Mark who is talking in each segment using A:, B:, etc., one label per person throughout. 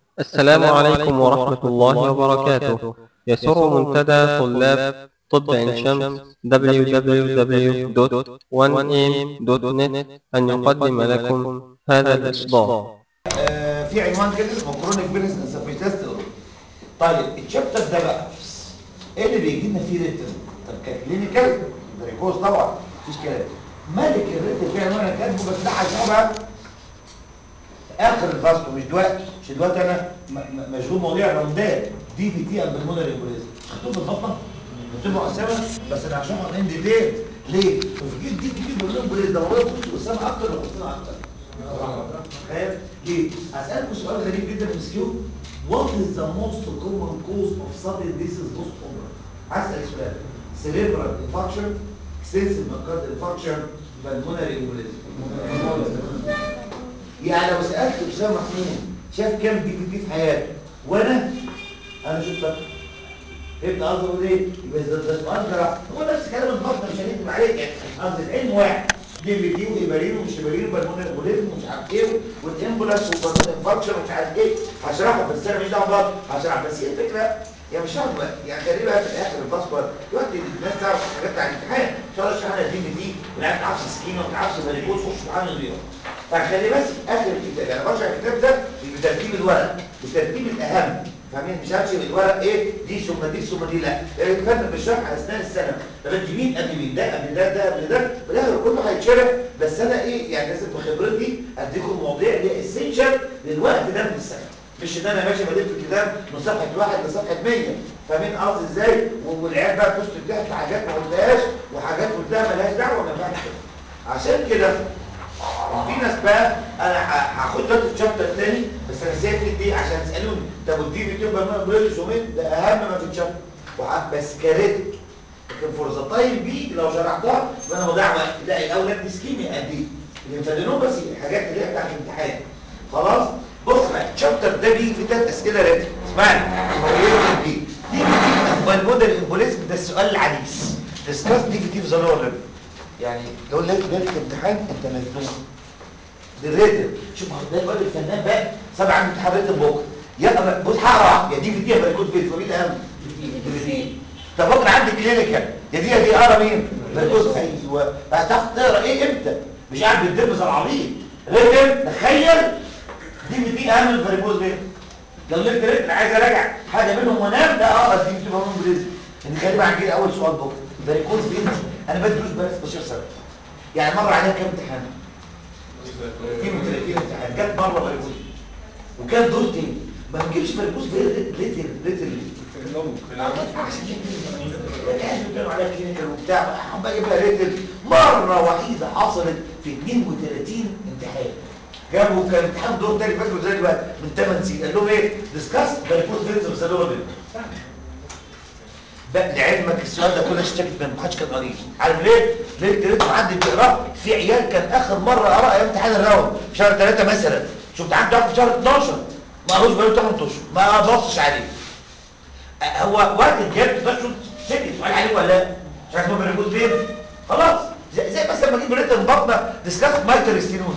A: السلام عليكم ورحمة الله وبركاته يسر منتدى طلاب طب عين شمس www.1am.net أن يقدم لكم هذا الإصدار
B: آه، في عنوان كده اسمه كرونيك فينس انسفيتاست طيب الشابتر ده بقى ايه اللي بيجي لنا فيه ريتم طب ككلينيكال بريكوز طبعا مفيش كلام مالك الريتم في عنوان انا كاتبه بس ده هشرحه بقى اخر الفاسكو مش دلوقتي مش دلوقتي انا م- م- مشغول مواضيع الرمدات دي في تي بالمونري امبوليزم خدتوه في البطنه خدتوه مقسمه بس انا هشرحه ان ديتيل ليه؟ تفكير دي في بالمونري امبوليزم ده موضوع تخش قسامه اكتر ولا قسامه اكتر تخيل ليه؟ هسألكوا سؤال غريب جدا في مسكيو What is the most common cause of sudden disease post opera؟ هسأل سؤال cerebral infarction extensive myocardial infarction pulmonary embolism يعني لو سألت أسامة محمود شاف كام دي في في حياته وأنا أنا شفتها فهمت قصدي اقول ايه؟ يبقى ده ده سؤال جراح هو نفس كلام البطن مش هنكتب عليك يعني قصدي العلم واحد دي في دي وايبرين ومش ايبرين بالمون البوليزم ومش عارف ايه والامبولاس والبالمون انفكشن ومش عارف ايه هشرحه بس انا مش دعوه بقى هشرح بس هي الفكره يعني مش شرط بقى يعني خليه بقى في الاخر الباسبور دلوقتي الناس تعرف حاجات عن الامتحان ان شاء الله اشرح لها دي في دي ولا ما تعرفش سكينه وما تعرفش فاريكوز خش سبحان الله فخلي بس في اخر الكتاب يعني برجع الكتاب ده بترتيب الورق بترتيب الاهم فاهمين مش همشي بالورق ايه دي ثم دي ثم دي لا يعني الفن بالشرح اثناء السنه طب انت مين قبل مين ده قبل ده ده قبل ده في الاخر كله هيتشرح بس انا ايه يعني لازم بخبرتي اديكم مواضيع اللي هي اسينشال للوقت ده من السنه مش ان انا ماشي بديت في الكتاب من صفحه واحد لصفحه 100 فاهمين قصدي ازاي والعيال بقى تشتم تحت حاجات ما قلتهاش وحاجات قلتها مالهاش دعوه ما ينفعش كده عشان كده في ناس بقى انا ه- هاخد دلوقتي الشابتر الثاني بس انا سايب دي عشان تسالوني طب ودي فيديو بقى بريدج ومين ده اهم ما في الشابتر وح- بس كاريتك لكن فور ذا تايم بي لو شرحتها يبقى انا بضيع وقت لا الاولاد اسكيمي قد ايه الانفادينوم بس الحاجات اللي هي بتاعت الامتحان خلاص بص بقى الشابتر ده بيجي في ثلاث اسئله ريتم اسمعني هو ايه دي دي بالموديل امبوليزم ده السؤال العديس ديسكاس دي في دي في ذا يعني لو لقيت ليله الامتحان انت مزنوق بالريتم شوف ده الواد الفنان بقى سبع عندي امتحان ريتم بكره يا بص هقرا يا دي في دي يا بريكوت بيت مين الاهم دي في دي طب بكره عندي كلينيكال يا دي يا دي اقرا مين بريكوت ايوه هتاخد تقرا ايه امتى مش قاعد بتدب زي العبيط ريتم تخيل دي في دي اهم من البريكوت بيت لو لقيت ريتم عايز اراجع حاجه منهم وانام لا اقرا دي بتبقى من بريزم ان غالبا هنجي اول سؤال بكره بريكوت بيت انا بدرس بقى 16 سنه يعني مر عليها كام امتحان 32 امتحان جت مره بريكوز وكان دور تاني ما نجيبش بريكوز ليتل ليتل عشان كده كانوا بيتكلموا عليها كلينيكال وبتاع هم بقى يبقى ليتل مره وحيده حصلت في 32 امتحان جابوا كان امتحان دور تاني فاكره زي دلوقتي من 8 سنين قال لهم ايه ديسكاس بريكوز فينز وسالوبل بقى لعلمك السؤال ده كله اشتكت منه محدش كان قريب عارف ليه؟ ليه تريد محدش بيقراه في عيال كان اخر مره قرا ايام امتحان الراوند في شهر 3 مثلا شو امتحان ده في شهر 12 ما قروش بقاله 8 اشهر ما بصش عليه أه، هو وقت الجاب بس سكت سؤال عليه ولا لا؟ مش عارف هو بيريكوز فين؟ خلاص زي, زي مثلا لما اجيب ريتم بطنه ديسكاس مايتر ستينوز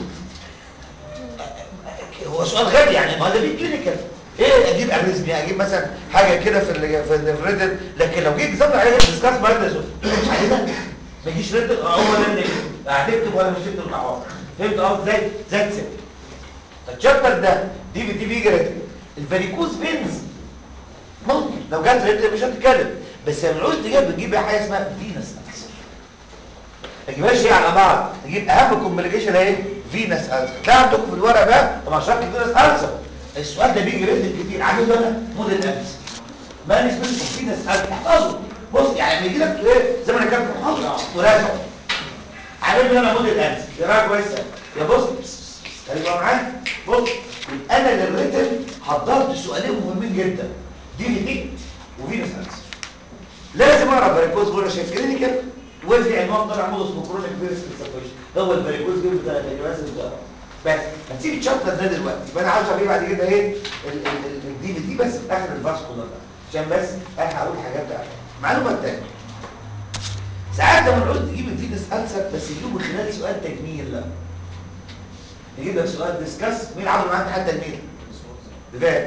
B: هو سؤال غبي يعني ما ده بيه كلينيكال ايه اجيب اريزميا اجيب مثلا حاجه كده في ال في الريتم لكن لو جيت بالظبط عليها ديسكاس مايتر مش عليها ما يجيش ريتم اه هو ده اللي هتكتب ولا مش هتكتب الحوار فهمت اه ازاي زي تسيب فالشابتر ده دي في دي بيجي ريتم الفاريكوز فينز ممكن لو جت ريتم مش هتتكلم بس لما العوز تجيب بتجيب بقى حاجه اسمها فينس اكسر ما تجيبهاش ايه على بعض تجيب اهم كومبليكيشن اهي فينس السر ده عندكم في الورق ده طبعا شرح فينس السر السؤال ده بيجي ريتم كتير عامل انا موديل السر ما نسبته فينس السر احفظه بص يعني لما يجي لك ايه زي ما انا كنت محافظ وراجع عامل انا موديل السر قراءه كويسه يا بص خليك معايا بص انا للريتم حضرت سؤالين مهمين جدا دي دي وفينس السر لازم اعرف فاريكوز وانا شايف كلينيكال وفي عنوان طلع موضوع اسمه كرونيك فيروس انسفيشن هو الفاريكوز جيم بتاع الجواز بتاعه بس هنسيب الشابتر ده دلوقتي يبقى انا عاوز اجيب بعد كده ايه الدي في دي بس في اخر الفاسكولار ده عشان بس انا هقول حاجات بقى المعلومه الثانيه ساعات لما نقول تجيب الفينس انسر بس يجيبوا من خلال سؤال تجميل لا نجيب لك سؤال ديسكاس مين عمل معاك امتحان تجميل؟ بفاهم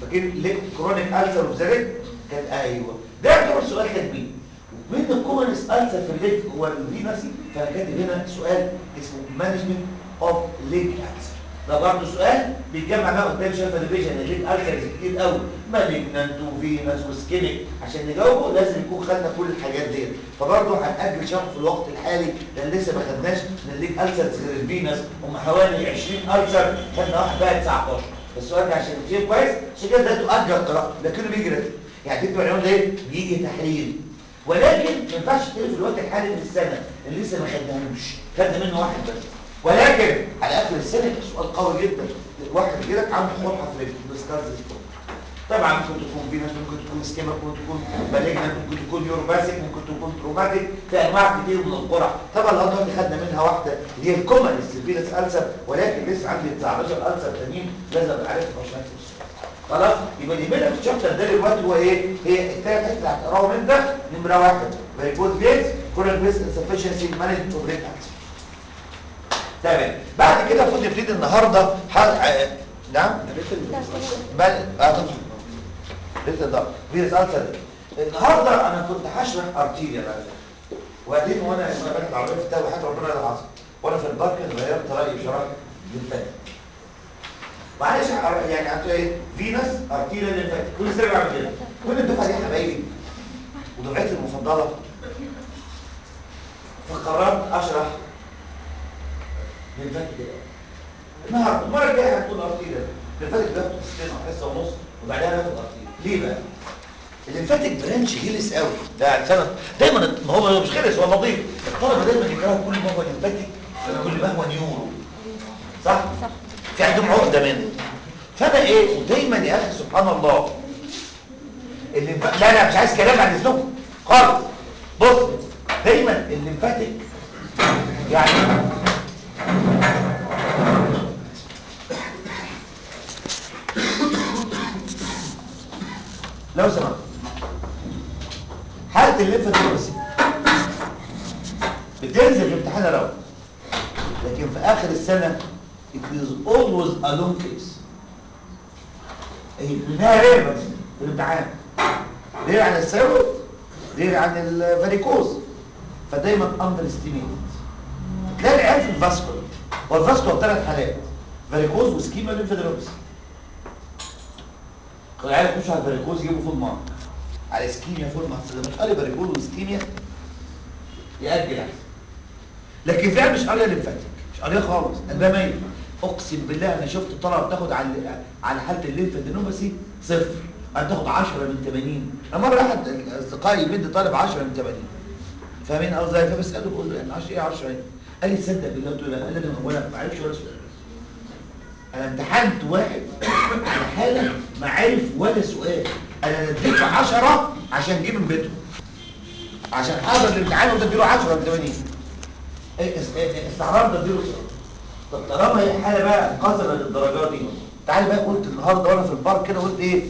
B: فاكرين ليه كرونيك السر اوف ذا ليج كان ايوه ده يعتبر سؤال تجميل من الكومنس السر في الليج هو الفينس فانا كاتب هنا سؤال اسمه مانجمنت اوف ليج السر ده برضه سؤال بيتجمع بقى قدام شايف الريفيجن الليج السرز كتير قوي مالجنانت وفينس وسكيميك عشان نجاوبه لازم يكون خدنا كل الحاجات ديت فبرضه هنأجل شرح في الوقت الحالي لان لسه ما خدناش من الليج السرز غير الفينس هم حوالي 20 السر خدنا واحد بقى 19 السؤال ده عشان تفهم كويس عشان كده ده تؤجل قراءته لكنه بيجي رتب يعني تكتب العنوان ده ايه بيجي تحليل ولكن ما ينفعش تقرا في الوقت الحالي من السنه اللي لسه ما خدناهوش خدنا منه واحد بس ولكن على اخر السنه يبقى سؤال قوي جدا واحد يجي لك عنده قرحه في رجله بسكارز طبعا ممكن تكون فينس ممكن تكون سكيما ممكن تكون باليجنا ممكن تكون يوروباسيك ممكن تكون تروماتيك في انواع كتير من القرح طبعا لغايه دلوقتي خدنا منها واحده اللي هي الكومن الفينس السر ولكن لسه عندي 19 السر تانيين لازم ابقى عارفهم عشان اكتب خلاص يبقى اللي بينا في الشابتر ده دلوقتي هو ايه هي الثلاث حته اللي هتقراهم انت نمره واحد فيري جود جيتس كورنت بيس انسفشنسي مانجمنت اوف ريت تمام بعد كده المفروض نبتدي النهارده حل... ع- نعم بل اه طبعا لسه ده في سؤال ثالث النهارده انا كنت هشرح ارتيريا بقى وبعدين وانا وانا راكب العربيه في التاوي حاجه ربنا لا العظيم وانا في الباركنج غيرت رايي بشرح للفات معلش أر- يعني عملت ايه فينس ارتيريا للفات كل سنه بعمل كده كل الدفعه دي حبايبي ودفعتي المفضله فقررت اشرح للفات كده النهارده المره الجايه هتكون ارتيريا الليمفاتيك بياخد حصتين او حصه ونص وبعدها بياخد ارتيريا ليه بقى الليمفاتيك برانش غلس قوي ده يعني سنه دايما ما هو مش غلس هو نظيف الطلبه دايما يكرهوا كل ما هو ليمفاتيك كل ما هو نيورو صح
C: صح
B: في عندهم عقده منه فانا ايه ودايما يا اخي سبحان الله الليمف لا لا مش عايز كلام عن اذنكم خالص بص دايما الليمفاتيك يعني لو سمحت حالة الليمفاتيك بتنزل في امتحان الاول لكن في اخر السنة it is always a long case هي منها ريفرس في الامتحان ليه عن السيروت ليه عن الفاريكوز فدايما اندر استيميت تلاقي العيال في الفاسكولار هو الفاسكولار ثلاث حالات فاريكوز وسكيما ليمفادروبس العيال يخشوا على الفاريكوز يجيبوا فول مارك على اسكيميا فول مارك لما مش قاري فاريكوز واسكيميا يأجل احسن لكن فيها مش قاريه ليمفاتيك مش قاريه خالص ده ميت اقسم بالله انا شفت طلبه بتاخد على على حاله الليمفادينوباسي صفر انا بتاخد 10 من 80 انا مره احد اصدقائي بيدي طالب 10 من 80 فاهمين قصدي فبساله بقول له يعني 10 ايه 10 ايه قال لي تصدق بالله قلت له لا قال لي انا ولا ما عرفش ولا سؤال انا امتحنت واحد على حاله ما عرف ولا سؤال انا اديته 10 عشان جه من بيته عشان حاضر الامتحان وده اديله 10 من 80 إيه، اس- إيه، استعراض ده اديله سؤال طب طالما هي حاله بقى قذره للدرجات دي تعالى بقى قلت النهارده وانا في البارك كده قلت ايه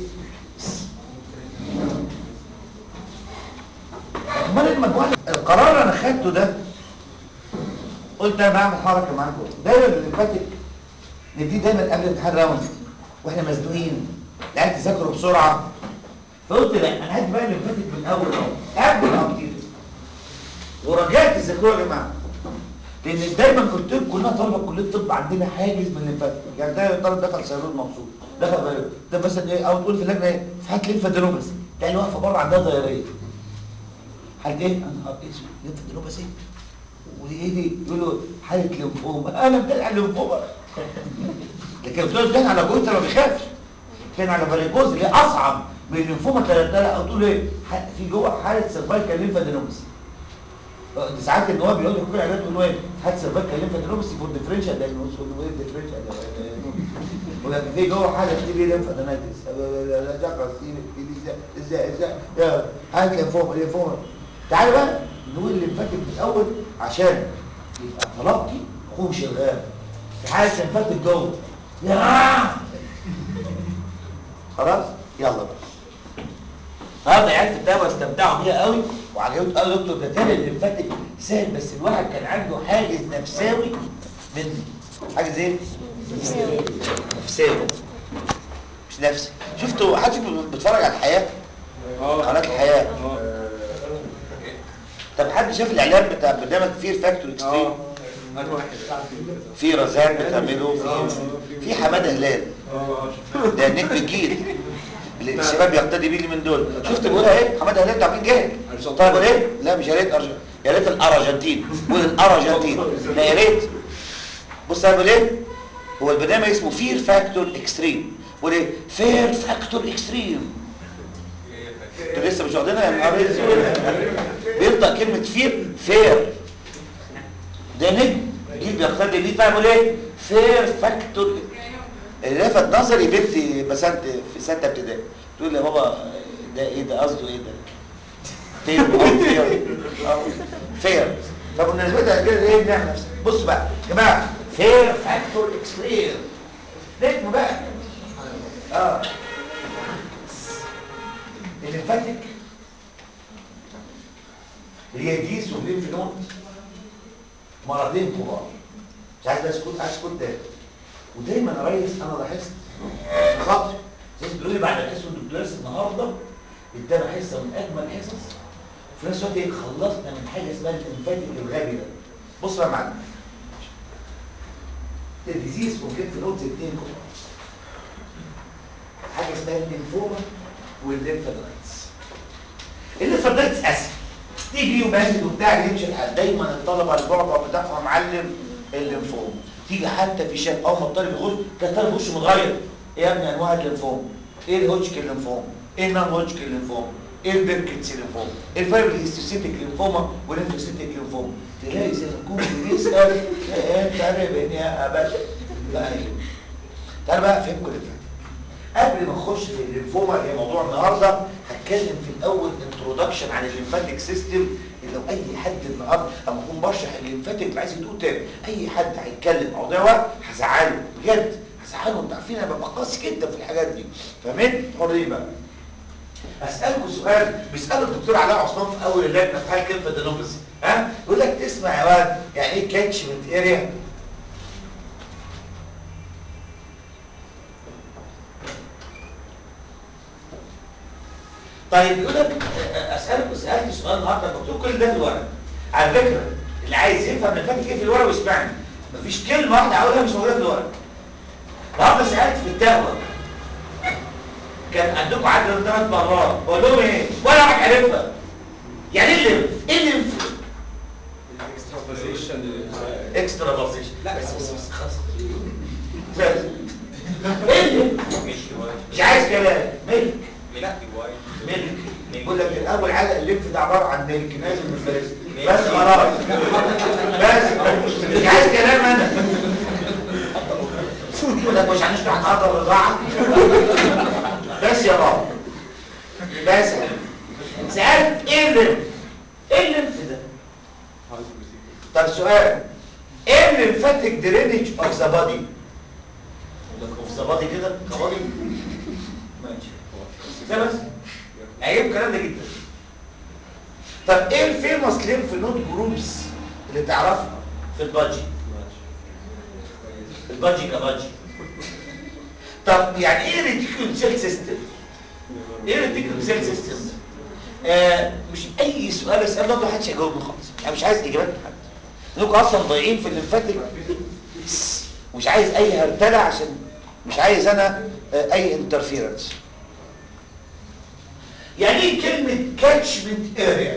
B: امال المجموعه القرار انا خدته ده قلت انا بعمل حركه معاكم دايما الليمفاتيك نديه دايما قبل الامتحان راوند واحنا مزنوقين العيال تذاكروا بسرعه فقلت لا انا هدي بقى الليمفاتيك من اول اهو قبل الابديت ورجعت تذاكروها يا جماعه لان دايما قلت لكم كلنا طلبه كليه الطب عندنا حاجز من الليمفاتيك يعني ده الطالب دخل سيرون مبسوط دخل غيره ده مثلا ايه او تقول في اللجنه ايه في حاله ليمفادينوباس تلاقي واقفه بره عندها ضياريه حاله ايه انا نهار اسود ليمفادينوباس ايه ودي ايه دي يقول له حاله ليمفوما انا بتاع الليمفوما لكن بتقول بتاع على جوتر ما بيخافش كان على فاريكوز اللي هي اصعب من الليمفوما 3000 او تقول ايه ح- في جوه حاله سيرفايكال ليمفادينوباس دي ساعات ان هو بيقول لك كل علاج يقول له ايه هات سيرفايكال ليمفادينوباس فور ديفرنشال دايجنوستس يقول له ايه ديفرنشال ولكن في جوه حاله تي بي ليمفادينايتس لا جاكا ازاي ازاي يا هات ليمفوما ليمفوما تعالى بقى نقول الليمفاتيك من الاول عشان يبقى طلبتي خوش الغاب في حاله ليمفاتيك جوه يا خلاص يلا بقى النهارده عيال في الدواء استمتعوا بيها قوي وعجبت قوي دكتور ده تاني الليمفاتيك سهل بس الواحد كان عنده حاجز نفساوي من حاجز ايه؟ نفساوي مش نفسي شفتوا حد فيكم بيتفرج على الحياه قناه الحياه طب حد شاف الاعلان بتاع برنامج فير فاكتور اكستريم في رزان بتعمله في في حماده هلال ده نجم الجيل اللي الشباب يقتدي بيه من دول شفت بيقولها ايه حماده هلال تعرفين جاهل طيب بيقول ايه لا مش يا ريت أرج... يا ريت الارجنتين بيقول الارجنتين لا يا ريت بص بيقول ايه هو البرنامج اسمه فير فاكتور اكستريم بيقول ايه فير فاكتور اكستريم انتوا لسه مش واخدينها يا نهار اسود بينطق كلمه فير فير ده نجم جيل بيقتدي بيه طيب بيقول ايه فير فاكتور اللي لفت نظري بنتي بسنت في سته ابتدائي تقول لي يا بابا ده ايه ده قصده ايه ده فير او فير او فير طب بالنسبه لنا كده ايه بنعمل نفسنا بص بقى يا جماعه فير فاكتور اكستريم نجم بقى اه الليمفاتيك هي ديس والليمف نود مرضين كبار مش عايز بقى اسكت عايز اسكت تاني ودايما يا ريس انا لاحظت خاطر زي بتقول لي بعد الحصه الدكتور النهارده ادانا حصه من اجمل الحصص وفي نفس الوقت ايه خلصنا من حاجه اسمها الليمفاتيك الغبي ده بص بقى يا معلم الديزيز ممكن في نوتس اتنين كبار حاجه اسمها الليمفوما والليمفادايتس الليمفادايتس اسهل تيجي وماسك وبتاع يمشي الحال دايما الطلبه البعبع بتاعهم معلم الليمفوما تيجي حتى في شاب اول ما الطالب يخش كان الطالب وشه متغير ايه يا ابني انواع الليمفوما ايه الهوجكن ليمفوما ايه النون هوجكن ليمفوما ايه البيركتس ليمفوما ايه الفايبر هيستوسيتيك ليمفوما والانفوسيتيك ليمفوما تلاقي زي ما يكون بيسال انت عارف يا باشا ايوه تعالى بقى افهمكم اللي فات قبل ما نخش في الليمفوما اللي هي موضوع النهارده هتكلم في الاول انترودكشن عن الليمفاتيك سيستم اللي لو اي حد النهارده اما اكون بشرح الليمفاتيك اللي عايز يدوق تاني اي حد هيتكلم موضوع وقت هزعله بجد هزعله انتوا عارفين انا ببقى قاسي جدا في الحاجات دي فاهمين؟ حرين بقى اسالكم سؤال بيساله الدكتور علاء عثمان في اول اللجنه في حاله كلمه دينوبس ها يقول لك تسمع يا واد يعني ايه كاتشمنت اريا طيب يقول لك اسالك سالت سؤال النهارده مكتوب كل ده في الورق على فكره اللي عايز يفهم اللي فاتك ايه في الورق ويسمعني مفيش كلمه واحده هقولها مش موجوده في الورق النهارده سالت في التهوى كان عندكم عدد ثلاث مرات بقول لهم ايه ولا واحد عارفها يعني ايه الليمف ايه الليمف اكسترا بازيشن لا بس بس بس خلاص بس ايه الليمف مش عايز كلام ملك ملك يقول لك الاول علق الليمف ده عباره عن ملك نازل من الفريز بس خلاص بس مش عايز كلام انا يقول لك مش هنشرح النهارده الرضاعه بس يا بابا بس سالت ايه الليمف ايه الليمف ده طب سؤال ايه الليمفاتيك درينج اوف ذا بادي اوف ذا بادي كده كبادي ماشي ده بس عيب الكلام ده جدا طب ايه الفيموس ليمف نود جروبس اللي تعرفها في البادجي البادجي كبادجي طب يعني ايه ريتيكول سيل سيستم ايه ريتيكول سيل سيستم آه مش اي سؤال اساله ده محدش هيجاوبني خالص انا مش عايز اجابات من حد انكم اصلا ضايعين في الليمفاتيك ومش عايز اي هرتله عشان مش عايز انا آه اي انترفيرنس يعني ايه كلمة كاتشمنت اريا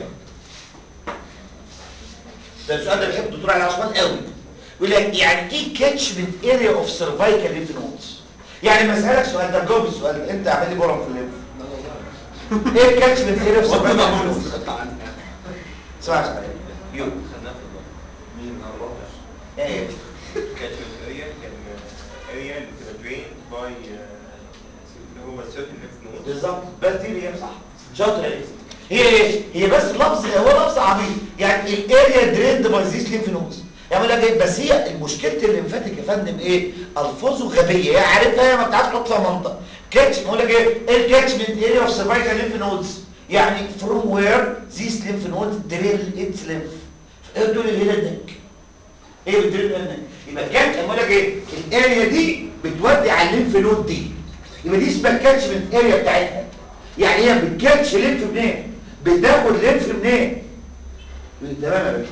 B: ده السؤال ده بيحب الدكتور علي عثمان قوي يقول لك يعني ايه كاتشمنت اريا اوف سيرفايكال ليمف نودز يعني ما اسالك سؤال ده جاوب السؤال ده انت عامل لي بورم في الليمف ايه الكاتشمنت اريا اوف سيرفايكال ليمف نودز اسمع سؤال يو مين ايه
C: catchment area كان area اللي بتبقى drained by اللي هو certain lymph nodes
B: بالظبط بكتيريا صح شاطر يا إيزي. هي ايه هي بس لفظ هو لفظ عبيط يعني الاريا دريند باي ذيس ليمف نودز يعمل لك ايه بس هي مشكله الليمفاتيك يا فندم ايه الفاظه غبيه هي عارفها هي ما بتعرفش تحط لها منطق كاتش بقول لك ايه ايه الكاتشمنت اريا اوف سيرفايكال ليمف نودز يعني فروم وير ذيس ليمف نودز دريل اتس ليمف ايه دول الهيد نيك ايه بتدريل النك يبقى كان بقول لك ايه الاريا دي بتودي على الليمف نود دي يبقى دي اسمها الكاتشمنت اريا بتاعتها يعني هي بتكاتش لينف منين بتاخد لينف منين تمام يا باشا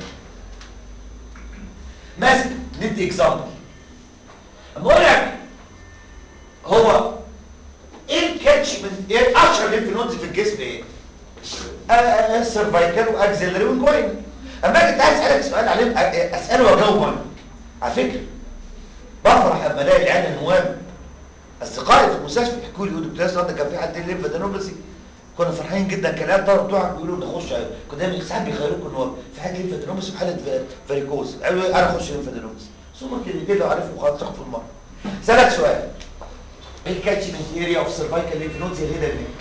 B: مثلا ندي اكزامبل اقول لك هو ايه الكاتشمنت ايه اشهر لينف نودز في الجسم ايه السيرفايكال واكزيلري وانجوين اما انت عايز اسالك سؤال عليه أ- اساله واجاوب انا على فكره بفرح لما الاقي العيال النواب اصدقائي في المستشفى يحكوا لي يقولوا دكتور النهارده كان في حد ليه فادانوبسي كنا فرحانين جدا كان العيال طار بتوعك بيقولوا ده خش كنت دايما ساعات بيخيروك ان هو في حد ليه فادانوبسي وحاله فا- فاريكوز قالوا لي انا اخش ليه فادانوبسي ثم كلمتين لو عرفوا خلاص تاخد في المره سالك سؤال ايه الكاتشمنت اريا اوف سيرفايكال لينف نودز اللي هنا هناك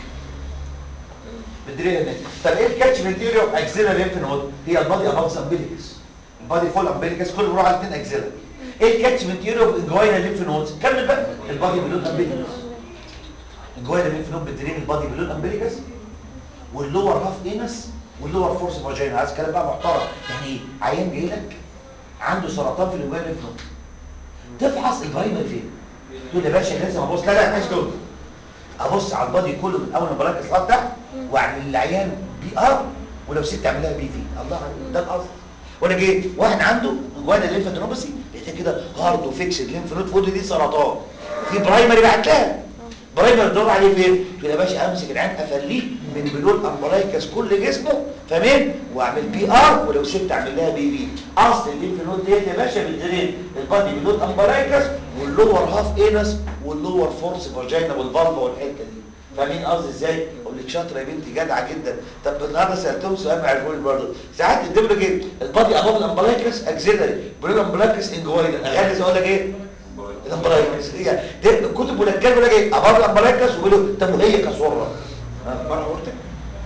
B: بالدريه هناك طب ايه الكاتشمنت اريا اوف اكسيلر لينف نود هي البادي اباف امبليكس البادي فول امبليكس كله بيروح على الاثنين اكسيلر ايه الكاتشمنت اريا اوف انجوينا لينف نودز كمل بقى البادي بلون امبليكس انجوينا لينف نود بالدرين البادي بلون امبليكس واللور هاف اينس واللور فورس فاجينا عايز كلام بقى محترم يعني ايه عيان جاي لك عنده سرطان في الانجوينا لينف نود تفحص البرايمري فين تقول يا باشا لازم ابص لا لا مش تقول ابص على البادي كله من اول ما بركز لغايه تحت واعمل للعيان بي ار ولو ست اعملها بي في الله عليك ده الاصل وانا جيت واحد عنده جوانا ليمفادينوباسي لقيتها كده هارد وفيكسد ليمف نود فود دي سرطان في برايمري بعت لها برايمري تدور عليه فين تقول يا باشا امسك العين افليه من بلون امبلايكس كل جسمه فاهمين واعمل بي ار ولو ست اعمل لها بي في اصل الليمف نود ديت يا باشا بالدرين البادي بلون امبلايكس واللور هاف اينس واللور فورس فاجينا والفالفا والحته دي فاهمين قصدي ازاي؟ اقول لك شاطره يا بنتي جدعه جدا طب النهارده سالتهم سؤال ما عرفوش برضه ساعات يكتب لك ايه؟ البادي اباب الامبلايكس اكسيلري بلون امبلايكس انجوينا اغلس اقول لك ايه؟ الامبلايكس هي دي الكتب منجمه يقول لك ايه؟ اباب الامبلايكس ويقولوا طب وهي كسره ما انا قلت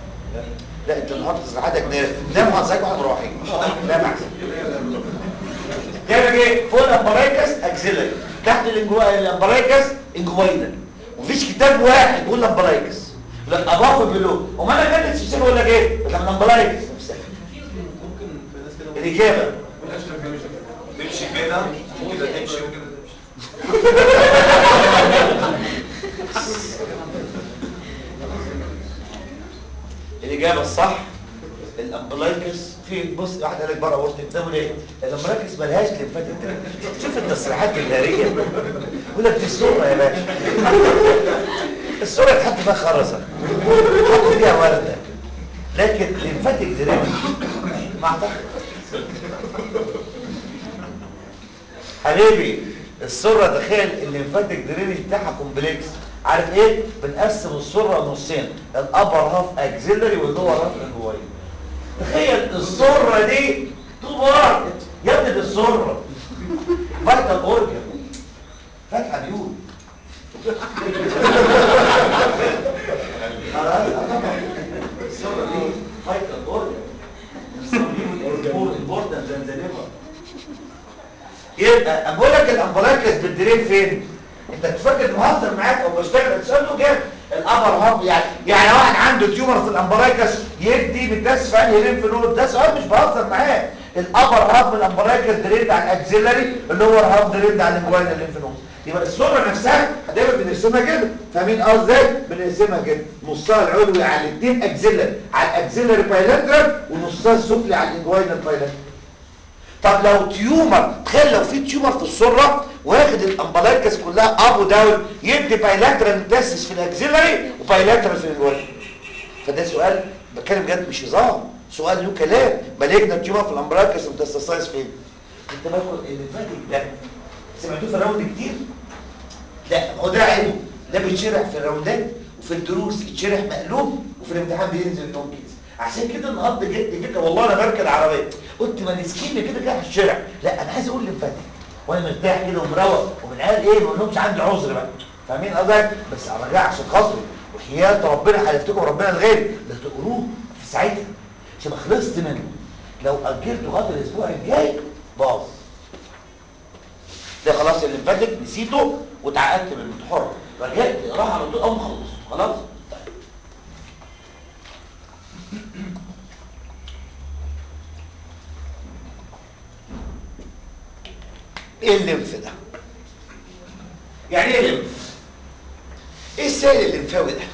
B: لا انت النهارده صراحتك نام نام حضرتك واحنا مروحين نام احسن جايبك ايه فوق الامبرايكس اكسيلري تحت الانجوا الامبرايكس انجوينا مفيش كتاب واحد بيقول الامبرايكس لا اضاف بلو وما انا كانت الشيخ اقول لك ايه ده الامبرايكس
C: ممكن في ناس كده
B: الاجابه
C: تمشي كده وكده تمشي وكده تمشي
B: الاجابه الصح الامبلايكس في بص واحد قال لك بره قلت قدامه ليه الامبلايكس ملهاش لمفاتيك شوف التصريحات الناريه يقول لك دي الصوره يا باشا الصوره تحط فيها خرزه تحط فيها ورده لكن لمفاتيك درينج ما اعتقد حبيبي السره تخيل الليمفاتيك درينج بتاعها كومبلكس عارف ايه بنقسم السره نصين الابر هاف اكزيلري واللور هاف انجوين تخيل السره دي طوبار يا ابني دي السره فايتال اورجن فاتحه بيوت السره دي فايتال اورجن important than the liver يبقى بقول لك الامبلايكس بالدرين فين انت تفكر مهزر معاك او بشتغل تساله جاب الابر هاب يعني يعني واحد عنده تيومر في الامبلايكس يدي متاسف انهي لينف نود ده سؤال مش بهزر معاه الابر هاب من الامبلايكس دريد على الاكسيلري اللور هاب دريد على الانجوينا اللينف نود يبقى الصوره نفسها دايما بنرسمها كده فاهمين قصدي بنرسمها كده نصها العلوي على الاثنين اكسيلري على الاكسيلري بايلاترال ونصها السفلي على الانجوينا بايلاترال طب لو تيومر تخيل لو في تيومر في السره واخد الامبلايكس كلها اب وداون يدي بايلاترال متاسس في الاكسيلري وبايلاترال في الوجه فده سؤال بتكلم بجد مش هزار سؤال له كلام مالجنا تيومر في الامبلايكس متاسسايز فين انت باخد اللي فاتك ده سمعتوه في الراوند كتير لا هو ده عيبه ده بيتشرح في الراوندات وفي الدروس يتشرح مقلوب وفي الامتحان بينزل نوم كده عشان كده النهارده جت فكره والله انا بركب العربيه قلت ما نسكين كده كده في الشارع لا انا عايز اقول لمفاتك وانا مرتاح كده ومروق ومن قال ايه ما لهمش عندي عذر بقى فاهمين قصدي بس ارجع عشان خاطري وحياه ربنا حلفتكم ربنا الغالي ده تقولوه في ساعتها عشان ما خلصت منه لو اجلته لغايه الاسبوع الجاي باظ ده خلاص اللي فاتك نسيته واتعقدت منه أنت حر رجعت راح على طول اول ما خلص خلاص طيب. ايه الليمف ده يعني ايه ليمف ايه السائل الليمفاوي ده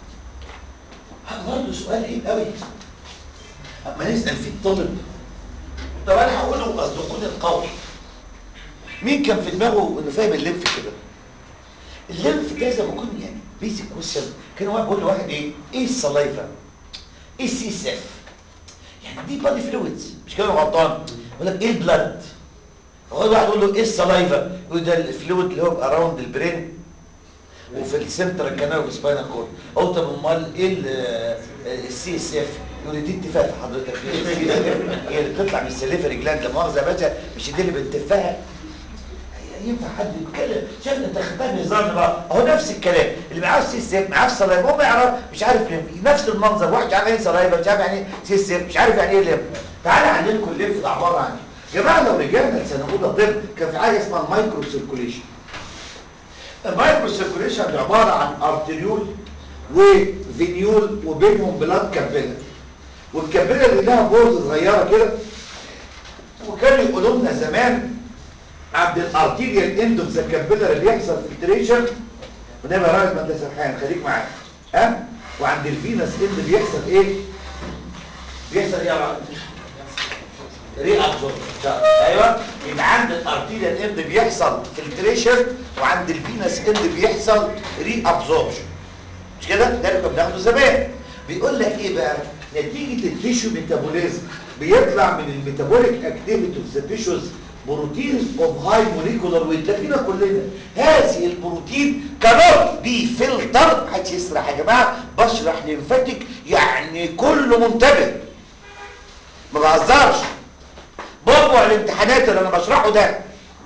B: برضه سؤال عيب قوي اما نسال فيه الطالب طب انا هقوله اصدقوني القول مين كان في دماغه انه فاهم الليمف كده الليمف ده زي ما كنا يعني بيزك كويشن كان واحد بيقول لواحد ايه ايه السلايفا ايه السي اس اف يعني دي بادي فلويدز مش كده غلطان يقول لك ايه البلد هو واحد يقول له ايه السلايفا يقول ده الفلويد اللي هو اراوند البرين وفي السنتر كانال اوف سباينال كورد او طب امال ايه السي اس اف يقول لي دي اتفاق حضرتك هي اللي بتطلع من السليفري جلاند لا مؤاخذه يا باشا مش دي اللي بنتفاها ينفع حد يتكلم شايف انت خدتها بهزار بقى اهو نفس الكلام اللي معاه السي اس اف معاه الصلايب هو ما يعرف مش عارف ليه نفس المنظر واحد مش عارف ايه صلايب مش عارف يعني ايه سي اس اف مش عارف يعني ايه ليمف تعالى اعلمكم الليمف ده عباره عن ايه يا جماعه لو رجعنا لسنه اولى طب كان في حاجه اسمها المايكرو سيركوليشن المايكرو سيركوليشن دي عباره عن ارتريول وفينيول وبينهم بلاد كابيلر والكابيلر اللي لها بورز صغيره كده وكانوا يقولوا لنا زمان عند الارتيريال اند اوف ذا كابيلر اللي يحصل فلتريشن ونبقى راجل ما انت سرحان خليك معايا ها وعند الفينس اند بيحصل ايه بيحصل ايه يا راجل ري ابزوربشن ايوه يبقى عند الارتيريال اند بيحصل فلتريشن وعند الفينس اند بيحصل ري ابزوربشن مش كده ده اللي كنا بناخده زمان بيقول لك ايه بقى نتيجه التيشو ميتابوليزم بيطلع من الميتابوليك اكتيفيتي اوف ذا تيشوز بروتينز اوف هاي موليكولار ويت ده فينا كلنا هذه البروتين كانت بي فلتر محدش يسرح يا جماعه بشرح ليمفاتيك يعني كله منتبه ما بهزرش بابا الامتحانات اللي انا بشرحه ده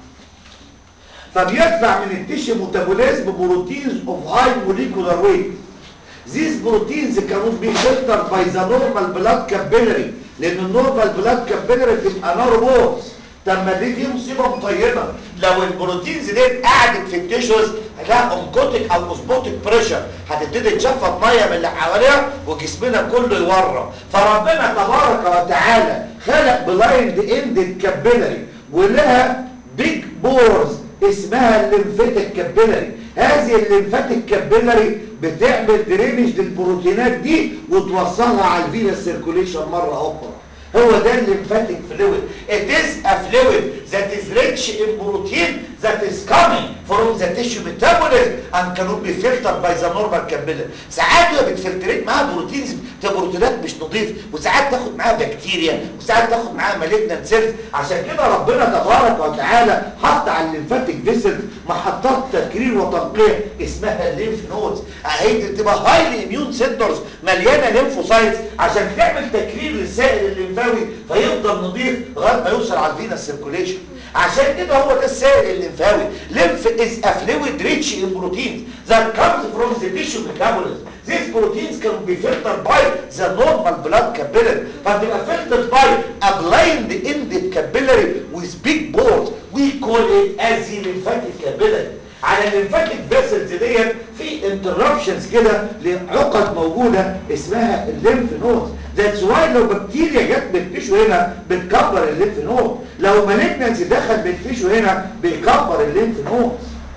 B: فبيطلع من التيشو ميتابوليزم بروتينز اوف هاي موليكولار ويت These proteins cannot be filtered by the normal blood capillary لان النورمال بلاد كابيلاري بتبقى نار بورز طب ما دي دي مصيبه مطينه لو البروتينز دي قعدت في التيشوز هتلاقي انكوتيك او اوزموتيك بريشر هتبتدي تشفط ميه من اللي حواليها وجسمنا كله يورم فربنا تبارك وتعالى خلق بلايند اندد كابيلاري ولها بيج بورز اسمها الليمفاتيك كابيلاري هذه الليمفاتيك كابيلاري بتعمل درينج للبروتينات دي وتوصلها على الفينس سيركوليشن مره اخرى هو ده الليمفاتيك فلويد it is a fluid that is rich in protein that is coming from the tissue metabolism and cannot be filtered by the normal capillary ساعات هي بتفلتريت معاها بروتينز بتبقى بروتينات مش نظيف وساعات تاخد معاها بكتيريا وساعات تاخد معاها مالجنان سيلز عشان كده ربنا تبارك وتعالى حط على الليمفاتيك فيسل محطات تكرير وتنقية اسمها الليمف نودز اهي تبقى هايلي اميون سنترز مليانه ليمفوسايتس عشان تعمل تكرير للسائل الليمفاوي فيفضل نظيف لغايه ما يوصل على الفينس سيركوليشن عشان كده هو ده السائل الليمفاوي lymph is a fluid rich in proteins that comes from the tissue metabolism these proteins can be filtered by the normal blood capillary فتبقى filtered by a blind ended capillary with big pores we call it as the lymphatic capillary على الليمفاتيك فيسلز ديت في انتربشنز كده لعقد موجوده اسمها الليمف نود ذاتس واي لو بكتيريا جت من التيشو هنا بتكبر الليمف نود لو مالجنسي دخل من التيشو هنا بيكبر الليمف نود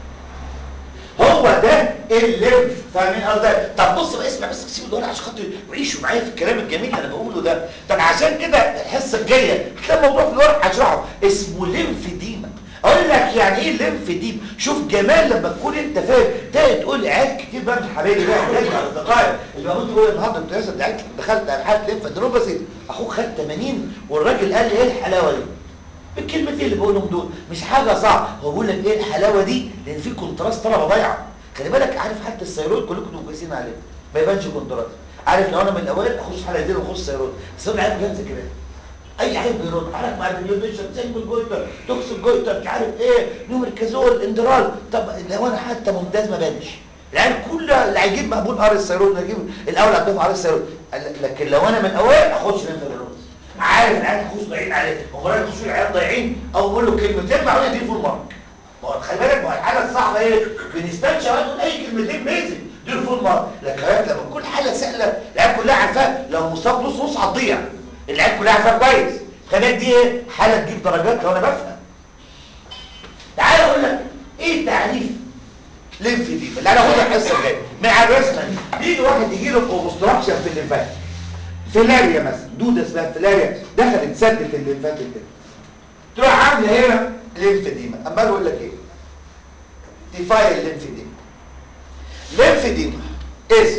B: هو ده الليمف فاهمين قصدي طب بص بقى اسمع بس سيبوا دول عشان خاطر وعيشوا معايا في الكلام الجميل اللي انا بقوله ده طب عشان كده الحصه الجايه هتلاقي موضوع في الورق هشرحه اسمه ليمف ديما اقول لك يعني ايه ليمف ديب شوف جمال لما تكون انت فاهم ده تقول عيال كتير بقى من حبايبي بقى عيال اصدقائي اللي بقول له النهارده كنت لسه دعيت دخلت على حاله ليمف ادينوباثي اخوك خد 80 والراجل قال لي ايه الحلاوه دي بالكلمتين اللي بقولهم دول مش حاجه صعبه هو بيقول لك ايه الحلاوه دي لان في كونتراست طلبه ضايعه خلي بالك عارف حتى الثيرويد كلكم تبقوا كويسين عليه ما يبانش كونتراست عارف لو انا من الاوائل اخش حلقه دي واخش ثيرويد بس انا عارف جنب كده اي حاجه بيرد عارف مع الريليشن سيمبل جويتر توكسيك جويتر مش عارف ايه نومركازول اندرال طب لو انا حتى ممتاز ما بانش العيال كلها اللي هيجيب مقبول ار الثيرويد هيجيب الاول هتضيف ار الثيرويد لكن لو انا من الاوائل اخش للثيرويد عارف العيال هخش ضايعين عليه ومرات يخشوا العيال ضايعين او اقول له كلمتين معقول يدير فول مارك ما هو خلي بالك ما هو الحاله الصعبه ايه بنستنشق تقول اي كلمتين بيزك دير فول مارك لكن لما تكون حاله سهله العيال كلها عارفاها لو مصاب نص نص هتضيع العيال كلها عارفاها كويس الخانات دي ايه حاله تجيب درجات لو انا بفهم تعال اقول لك ايه تعريف ليمفيديما اللي انا هقولها الحصه الجايه مع الرسمه دي يجي واحد يجي له اوبستراكشن في الليمفاتيك فيلاريا مثلا دوده اسمها فيلاريا دخلت سدت الليمفاتيك كده تروح عامله هنا ليمفيديما اما اقول لك ايه define lymphedema lymphedema is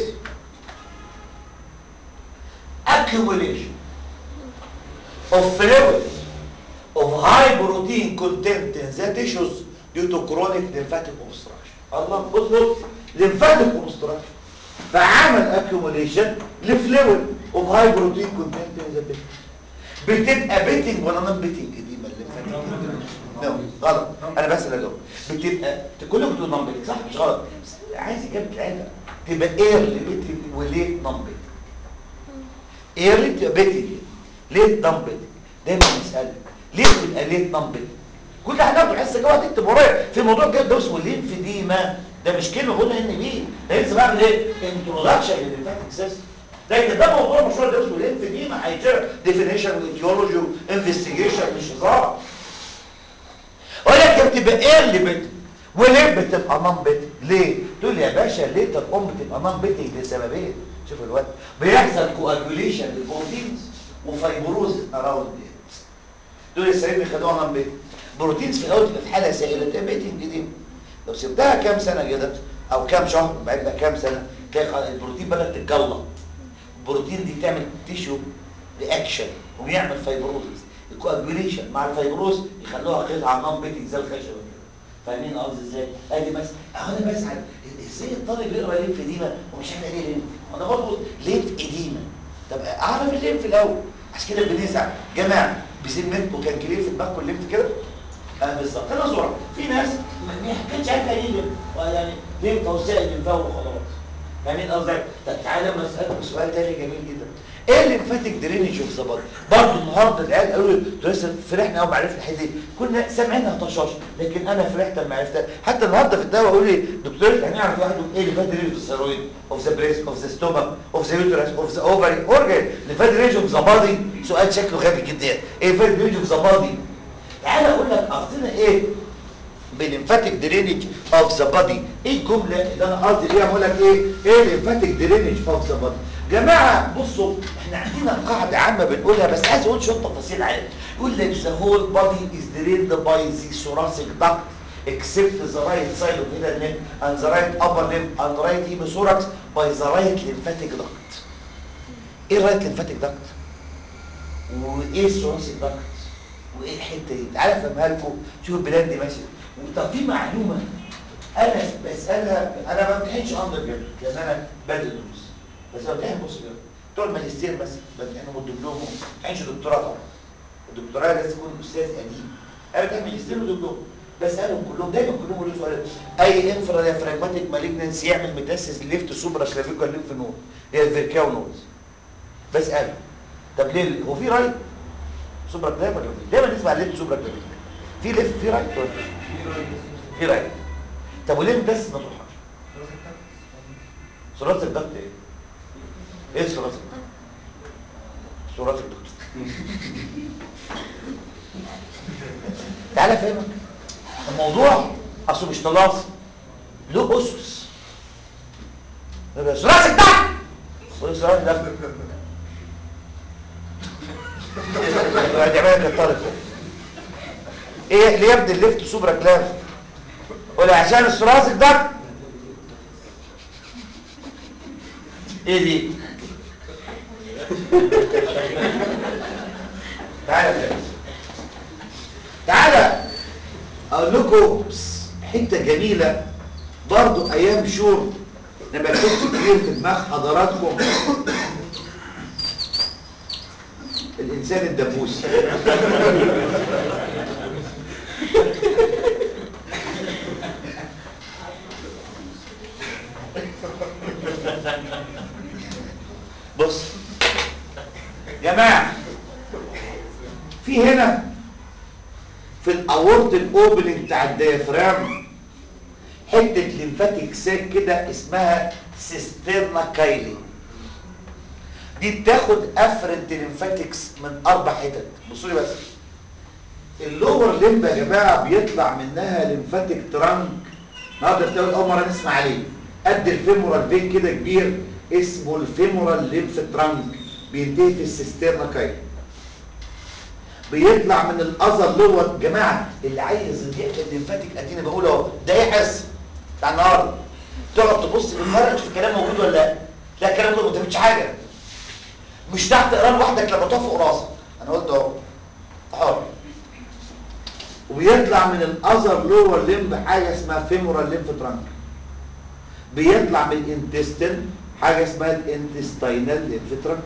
B: accumulation of fluids of high protein content in the tissues due to chronic lymphatic obstruction الله بص بص lymphatic obstruction فعمل accumulation لفلويد of high protein content in the tissues بتبقى بيتنج ولا نون بيتنج دي ما الليمفاتيك نو غلط انا بسال اجاوب بتبقى كلكم بتقولوا نون بيتنج صح مش غلط عايز اجابه العلم تبقى ايرلي بيتنج وليت نون بيتنج ايرلي تبقى بيتنج ليت نون بيتنج دايما نسالك ليه بتبقى ليت نون بيتنج كل ده هناخده حصه جوه تكتب ورايا في موضوع كده ده اسمه الليمفيديما ده مش كلمه قلنا ان بي ده لسه بعمل ايه انتروداكشن للليمفاتيك سيستم لكن ده موضوع مشروع ده اسمه الليمفيديما هيتشرح ديفينيشن وايديولوجي وانفستيجيشن مش هزار ولكن بتبقى ايه اللي بت وليه بتبقى نون بيت ليه تقول لي يا باشا ليه الام بتبقى نون بيت لسببين شوف الوقت بيحصل كواجوليشن للبروتينز وفايبروز اراوند دول السرير خدوها نون بيت بروتينز في الاول تبقى في حاله سائله تبقى بيتنج دي لو سبتها كام سنه كده او كام شهر بعد بقى كام سنه تلاقي البروتين بدات تتجلط البروتين دي تعمل تيشو رياكشن وبيعمل فايبروزز الكواجوليشن مع الفايبروز يخلوها قطعه نون بيتنج زي الخشبه كده فاهمين قصدي ازاي ادي بس اهو انا بسعد ازاي الطالب يقرا ليمف اديمه ومش عارف ايه ليمف انا برضه ليمف اديمه طب اعرف الليمف الاول عشان كده بنسعى جماعه بذمتكم كان كلير في دماغكم الليمف كده اه بالظبط انا صوره في ناس ما كانتش عارفه ايه ليمف يعني ليمف او سائل ليمفاوي وخلاص فاهمين قصدي طب تعالى اما اسالك سؤال تاني جميل جدا ايه الليمفاتيك درينج اوف ذا بادي برضه النهارده العيال قالوا لي لسه فرحنا قوي معرفه الحته دي كنا سامعينها طشاش لكن انا فرحت لما عرفتها حتى النهارده في الدواء قالوا لي دكتور هنعرف واحد ايه الليمفاتيك درينج اوف الثيرويد اوف ذا بريست اوف ذا ستومك اوف ذا يوترس اوف ذا اوفري اورجن الليمفاتيك درينج اوف ذا بادي سؤال شكله غبي جدا ايه الليمفاتيك درينج اوف ذا بادي تعالى اقول لك قصدنا ايه بليمفاتيك درينج اوف ذا بادي ايه الجمله اللي انا قصدي بيها بقول لك ايه ايه الليمفاتيك درينج اوف ذا بادي جماعه بصوا احنا عندنا قاعده عامه بنقولها بس عايز اقول شويه تفاصيل عامه يقول لك ذا هول بادي از دريند باي ذا ثوراسيك داكت except the right side of the neck and the right upper limb and right hemothorax by the right lymphatic duct ايه الرايت lymphatic duct وايه الثوراسيك duct وايه الحته دي تعالى افهمها لكم شوف البلاد دي ماشيه طب في معلومه انا بسالها انا ما بمتحنش اندر جراد لان انا بادئ دروس بس بمتحن بص كده بتوع الماجستير مثلا بمتحنهم الدبلوم ما بمتحنش دكتوراه طبعا الدكتوراه لازم يكون استاذ قديم انا بمتحن ماجستير ودبلوم بسالهم كلهم دايما كلهم يقولوا سؤال اي انفرا ديافراجماتيك مالجنسي يعمل ميتاسيس ليفت سوبرا كلافيكال ليمف نود هي الفيركاو نودز بساله طب ليه هو في رايت سوبرا كلافيكال ولا في دايما نسمع ليفت سوبرا كلافيكال في ليفت في رايت ولا في رايت طب وليه بس ما تروحش ثلاثي الضغط ايه ايه ثلاثي الضغط ثلاثي الضغط تعالى افهمك الموضوع اصله مش طلاس له اسس ثلاثي الضغط وايه ثلاثي الضغط دي عمالة الطالب ايه ليه يبدي الليفت سوبرا كلاف ولا عشان الثلاثي ده ايه دي تعالى كده تعالى اقول لكم حته جميله برضو ايام شور انا بكتب كتير في دماغ حضراتكم الانسان الدبوس بص جماعة في هنا في الاورت الاوبننج بتاع الديافرام حتة ليمفاتيك ساك كده اسمها سيسترنا كايلي دي بتاخد افرنت ليمفاتكس من اربع حتت بصوا لي بس اللور ليمب يا جماعه بيطلع منها ليمفاتيك ترانك النهارده بتاخد اول مره نسمع عليه قد الفيمورال فين كده كبير اسمه الفيمورال ليمف ترانك بينتهي في السيسترنا كاي بيطلع من الاذر لور جماعه اللي عايز يحكي الليمفاتيك اديني بقول اهو ده يحس بتاع النهارده تقعد تبص في الورق تشوف الكلام موجود ولا لا لا الكلام ده ما بتعملش حاجه مش تحت قران لوحدك لما تقف فوق راسك انا قلت اهو حر وبيطلع من الاذر لور ليمب حاجه اسمها فيمورال ليمف ترانك بيطلع من الانتستين حاجه اسمها الانتستينال ليمف ترانك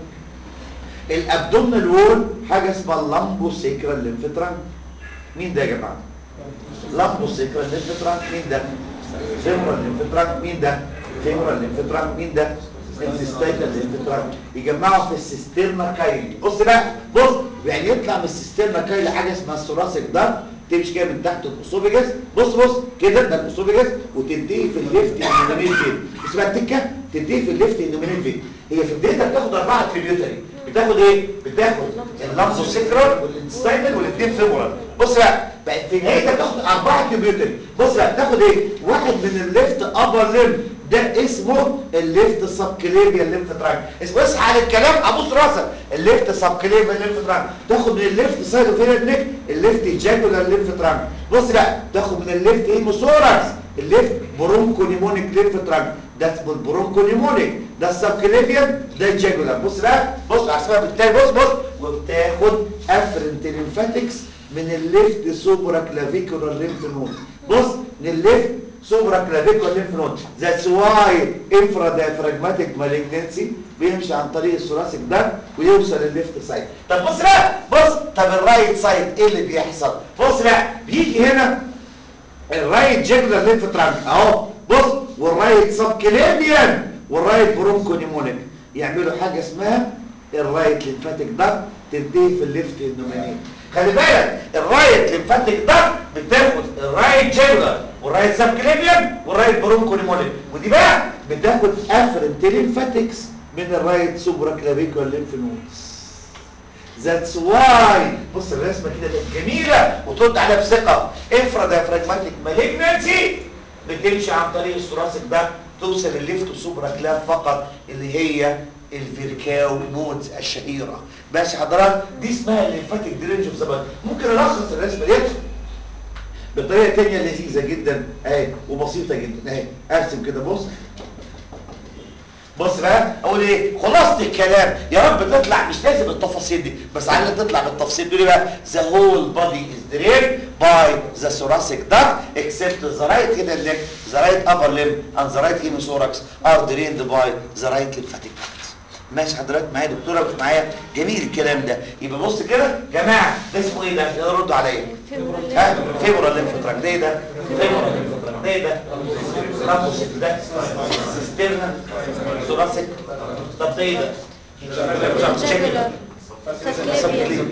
B: الابدومينال وول حاجه اسمها اللامبو سيكرال ليمف ترانك مين ده يا جماعه لامبو سيكرال ليمف ترانك مين ده فيمورال ليمف ترانك مين ده فيمورال ليمف ترانك مين ده الانتستينال ليمف ترانك يجمعوا في السيسترنا كايلي بص بقى بص يعني يطلع من السيسترنا كايلي حاجه اسمها الثوراسيك ده تمشي كده من تحت الاسوفيجاس بص بص كده ده الاسوفيجاس وتنتهي في الليفت اندومينيت فين اسمها التكه تنتهي في الليفت اندومينيت فين هي في بدايتها بتاخد اربعه تريبيوتري بتاخد ايه بتاخد اللامزو سيكرال والانتستينال والاثنين فيمورال بص بقى بقت في نهايتها بتاخد اربعه تريبيوتري بص بقى بتاخد ايه واحد من الليفت ابر ليم ده اسمه الليفت سبكليبيال ليمف تراك اسمه اصحى على الكلام ابوس راسك الليفت سبكليبيال ليمف تراك تاخد من الليفت سايد اوف نيك الليفت جاكولار ليمف تراك بص بقى تاخد من الليفت هيموثوركس الليفت برونكو نيمونيك ليمف تراك ده اسمه البرونكو نيمونيك ده السبكليبيال ده الجاكولار بص بقى بص احسبها بالتالي بص بص وبتاخد افرنت ليمفاتكس من الليفت سوبرا كلافيكولار ليمف نود بص من الليفت سوبرا كلافيكولار ليمف نود ذاتس واي انفرا دايفراجماتيك مالجنسي بيمشي عن طريق الثوراسيك ده ويوصل للليفت سايد طب بص بقى بص طب الرايت سايد ايه اللي بيحصل بص بقى بيجي هنا الرايت جاكولار ليمف ترانك اهو بص والرايت سبكليبيان والرايت برونكو نيمونيك يعملوا حاجه اسمها الرايت ليمفاتيك ده تنتهي في الليفت اندومينيت خلي بالك الرايت ليمفاتيك ده بتاخد الرايت جاكولار والرايت سبكليبيان والرايت برونكو نيمونيك ودي بقى بتاخد افرنت ليمفاتكس من الرايت سوبرا كلافيكولار ليمف نودز ذاتس واي بص الرسمه كده بقت جميله وترد عليها بثقه انفرا دايفراجماتيك مالجنسي بتمشي عن طريق الثوراسيك ده توصل الليفت سوبرا كلاف فقط اللي هي الفيركاو نودز الشهيره ماشي حضرتك دي اسمها الليمفاتيك درينج اوف ذا ممكن الخص الرسمه ديت بطريقه ثانيه لذيذه جدا اهي وبسيطه جدا اهي ارسم كده بص بص بقى اقول ايه خلاصه الكلام يا رب تطلع مش لازم التفاصيل دي بس على تطلع بالتفاصيل دي بقى the whole body is drained by the thoracic duct except the right hidden neck the right upper limb and the right hemothorax are drained by the right lymphatic duct ماشي حضرتك معايا دكتوره مش معايا جميل الكلام ده يبقى بص كده جماعه ده اسمه ايه ده يلا ردوا عليا ها فيبرال ليمف تراك ده ايه ده فيبرال ليمف تراك ده ايه ده رابوس ده سيسترنا ثوراسيك طب ده ايه ده
D: جاكولار سبكليبيان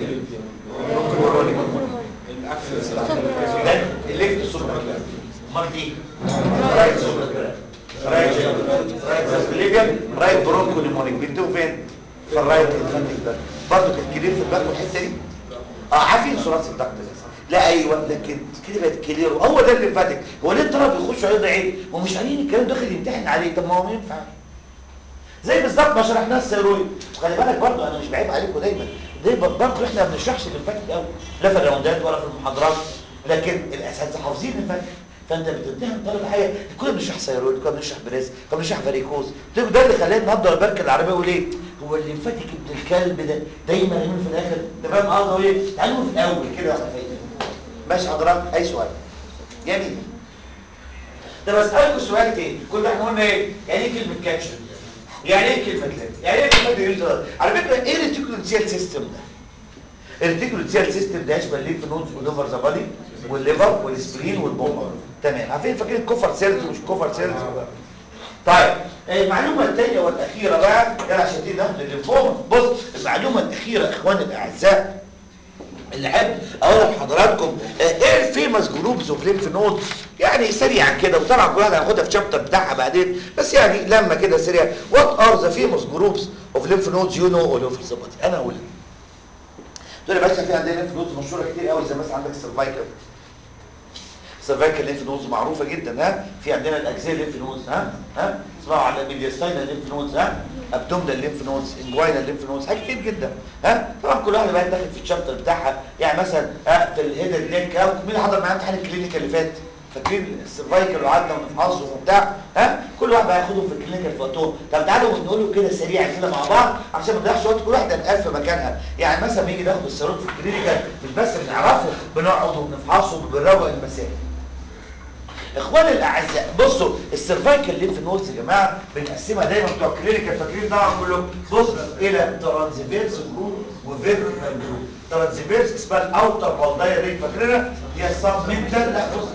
B: ده الليفت سوبر امال دي رايت سوبر رايت رايت سبكليبيان رايت برونكو نيمونيك بينتهوا فين في الرايت ليمفاتيك ده برضه تفكيرين في الباك والحته دي اه عارفين ثوراسيك الضغط لا ايوه لكن كده بقت كلير هو ده الليمفاتيك هو ليه الطلب يخشوا عيون عين ومش عارفين الكلام داخل يمتحن عليه طب ما هو ما ينفعش زي بالظبط ما شرحناه الثيرويد وخلي بالك برضه انا مش بعيب عليكم دايما ليه برضه احنا ما بنشرحش الليمفاتيك قوي لا في الراوندات ولا في المحاضرات لكن الاساتذه حافظين الليمفاتيك فانت بتمتحن طالب حاجه كنا بنشرح ثيرويد كنا بنشرح بريز كنا بنشرح فاريكوز ده اللي خلاني النهارده انا بركب العربيه اقول ايه هو الليمفاتيك ابن الكلب ده دايما يعمل في الاخر انت فاهم قصدي ايه تعالوا في الاول كده واحده فايده ماشي حضرتك اي سؤال جميل ده بسالكم سؤال تاني كنا احنا قلنا ايه يعني ايه كلمه كاتشر يعني ايه كلمه لاب يعني ايه كلمه يوزر على فكره ايه الريتيكولوتيال سيستم ده الريتيكولوتيال سيستم ده يشمل الليمف نودز والاوفر ذا بادي والليفر والسبرين والبومر تمام عارفين فاكرين الكوفر سيلز ومش كوفر سيلز طيب المعلومه الثانيه والاخيره بقى يلا عشان دي ناخد الليمفوما بص المعلومه الاخيره اخواني الاعزاء اللي احب اقول لحضراتكم ايه الفيمس جروبز اوف ليمف نود يعني سريعا كده وطبعا كلنا هناخدها في شابتر بتاعها بعدين بس يعني لما كده سريع وات ار ذا فيمس جروبز اوف ليمف نودز يو نو اول اوفر ذا بودي انا اقول دول بس في عندنا ليمف نودز مشهوره كتير قوي زي مثلا عندك السيرفايكال سيرفايكال لينف نودز معروفه جدا ها في عندنا الاجزاء لينف نودز ها ها اسمعوا على ميدياستاينال لينف نودز ها ابدومينال لينف نودز انجوينال لينف نودز حاجات كتير جدا ها طبعا كل واحده بقى داخل في الشابتر بتاعها يعني مثلا ها في الهيد نيك ها مين اللي حضر معانا امتحان الكلينيكال اللي فات فاكرين السيرفايكال وقعدنا ونفحصهم وبتاع ها كل واحد بقى ياخدهم في الكلينيكال في وقتهم طب تعالوا نقوله كده سريعا كده مع بعض عشان ما نضيعش وقت كل واحده نقف في مكانها يعني مثلا بيجي ناخد السيروت في الكلينيكال مش بس بنعرفه بنقعد وبنفحصه وبنروق المسائل اخواني الاعزاء بصوا السيرفايكال لينف نودز يا جماعه بنقسمها دايما بتوع كلينيكال فاكرين طبعا كلهم بص الى ترانزفيرس جروب وفيرتيكال جروب ترانزفيرس اسمها الاوتر والداير ريت فاكرينها هي السبمنتال لا بص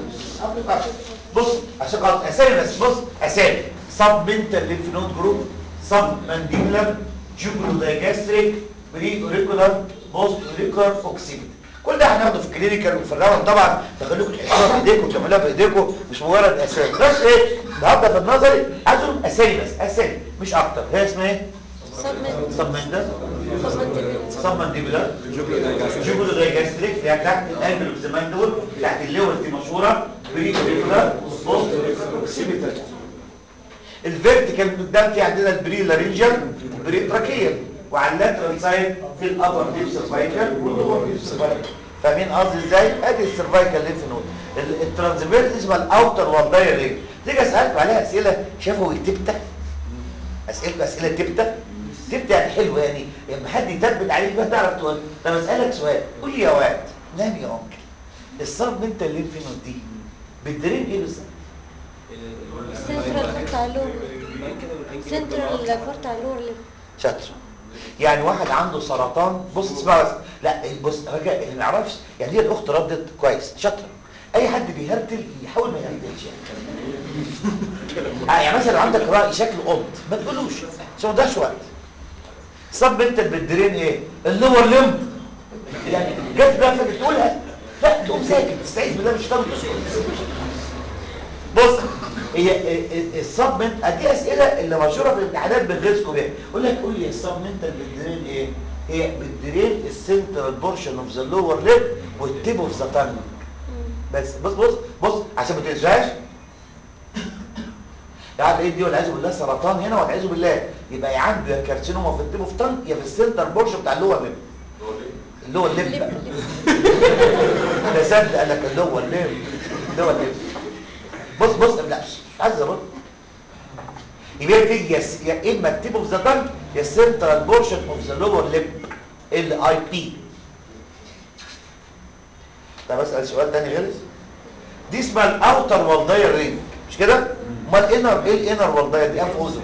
B: بص عشان خاطر اسامي بس بص اسامي سبمنتال لينف نود جروب سب مانديبولار جوجلو دايجاستريك بري اوريكولار بوست اوريكولار اوكسيد كل ده هناخده في الكلينيكال وفي الراوند طبعا تخليكم تحسوها بايديكم وتعملوها بايديكم مش مجرد اسامي بس ايه النهارده في النظري عايزهم اسامي بس اسامي مش اكتر هي اسمها ايه؟
D: سبمنت
B: سبمنتال
D: سبمنت
B: سبمنديبولار جوجلو دايجاستريك اللي هي تحت القلب الاوكسيماندول تحت اللور دي مشهوره بري اوريكولار بوست اوكسيبيتال الفيرتيكال قدام في عندنا البري لارنجال والبري تراكيال وعلى اللاترال سايد في الابر ديب سيرفايكال واللور ديب سيرفايكال فاهمين قصدي ازاي ادي السيرفايكال لينف نود الترانسفيرس اسمها الاوتر والداير رينج تيجي اسالكم عليها اسئله شافوا تبته اسئله اسئله تبته تبته يعني حلوه يعني لما حد يثبت عليك بقى تعرف تقول طب اسالك سؤال قول لي يا واد نام يا انكل الصرف انت الليمف نود دي بتدرين ايه بالظبط
D: سنترال بتاع اللور سنترال بتاع اللور ليب
B: شاطر يعني واحد عنده سرطان بص اسمع بس لا بص رجاء اللي ما يعرفش يعني هي الاخت ردت كويس شاطره اي حد بيهرتل يحاول ما يهرتلش يعني آه يعني مثلا لو عندك راي شكله قط ما تقولوش عشان ما تضيعش وقت صب انت بالدرين ايه اللور لمب يعني جت بقى فاكر تقولها لا تقوم ساكت تستعيذ بالله مش طبيعي بص هي السبمنت ادي اسئله اللي مشهوره في الامتحانات بنغيظكم بيها يقول لك قول لي السبمنت بالدرين ايه هي بالدرين السنترال بورشن اوف ذا لور ليب والتيب اوف ذا تانج بس بص بص بص عشان ما تنساش يعني ايه دي والعياذ بالله سرطان هنا والعياذ بالله يبقى يا عنده يا كارسينوما في التيب اوف تانج يا في السنتر بورشن بتاع اللور ليب اللور ليب بقى ده صدق قال لك اللور ليب اللور ليب بص بص لا مش عايز ابص يبقى تيجي يس- يا اما اكتبه في ذا تانج يا سنترال بورشن اوف ذا لور ليب ال اي بي طب اسال سؤال تاني غلس دي اسمها الاوتر والداير رينج مش كده امال الانر ايه الانر والداير دي انف اذن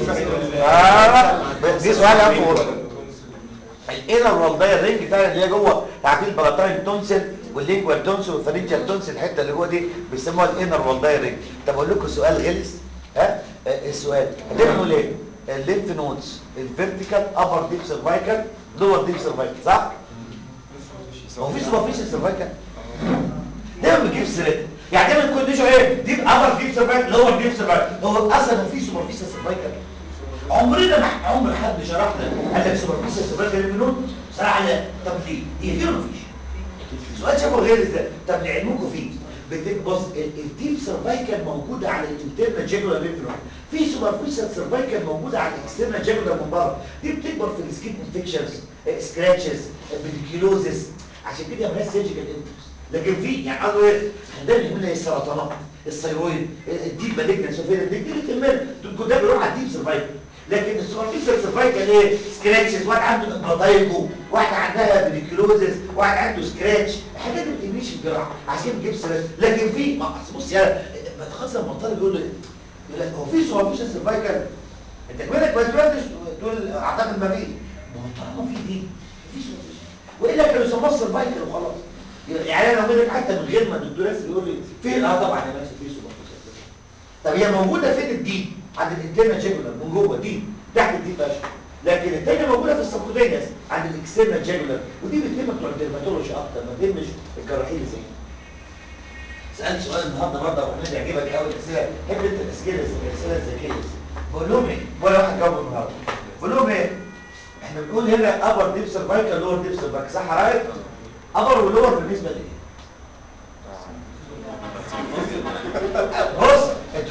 B: اه دي سؤال انف اذن الانر والداير رينج بتاع اللي هي جوه تعديل بلاتاين تونسل واللينجوال تونسل والفرنجال تونسل الحته اللي جوه دي بيسموها الانر والداير رينج طب اقول لكم سؤال غلس ها آه، السؤال هتعملوا ايه الليمف نودز الفيرتيكال ابر ديب سيرفايكال لور ديب سيرفايكال صح هو في سوبرفيشال سيرفايكال دايما بتجيب سيرتها يعني دايما كل نيجو ايه ديب ابر ديب سيرفايكال لور ديب سيرفايكال هو اصلا هو في سوبرفيشال سيرفايكال عمرنا ما عمر حد شرح لنا قال لك سوبرفيشال سيرفايكال ليمفنود صراحه لا طب ليه هي فيه ولا مفيش سؤال شافه غير ازاي طب لعلمكم فيه بت- بص ال- الديب سيرفايكال موجوده على الانترنال جاكولار ليمفنود في سوبرفيشال سيرفايكال موجوده على الاكسترنال جاكولار من بره دي بتكبر في السكين انفكشنز سكراتشز بيديكيلوزس عشان كده مالهاش سيرجيكال انترست لكن في يعني قالوا ايه احنا دايما يهمنا السرطانات الثيرويد الديب مالجنس سوفير دي اللي تهمنا دول ده بيروح على الديب سيرفايكال لكن السوبرفيشال سيرفايكال ايه سكراتشز واحد عنده امبلايكو واحد عندها بيديكيلوزس واحد عنده سكراتش الحاجات دي ما بتهمنيش الجراحه عشان بتجيب سيرفايكال لكن في ما أصل بص يا ما تخصص المنطقه بيقول له يقول لك هو في سوبرفيشال سيرفايكال انت كمان ما تقولش تقول اعتقد ما فيش ما هو طالما في دي في سوبرفيشال والا كانوا يسموها سيرفايكال وخلاص يعني انا اقول لك حتى من غير ما الدكتور ياسر يقول لي فين اه طبعا يا باشا في سوبرفيشال طب هي موجوده فين الدي عند الانترنال جاكولار من جوه دي تحت الدي فاشل لكن الثانيه موجوده في السبكوتينيوس عند الاكسترنال جاكولار ودي بتهم بتوع الديرماتولوجي اكتر ما بتهمش الجراحين زي سألت سؤال النهارده برضه ابو حميد يعجبك قوي الاسئله حب انت الاسئله الاسئله الذكيه بقول لهم ايه ولا واحد جاوب النهارده بقول لهم ايه احنا بنقول هنا ابر ديب سيرفايكال لور ديب سيرفايكال صح رايت ابر ولور بالنسبه لايه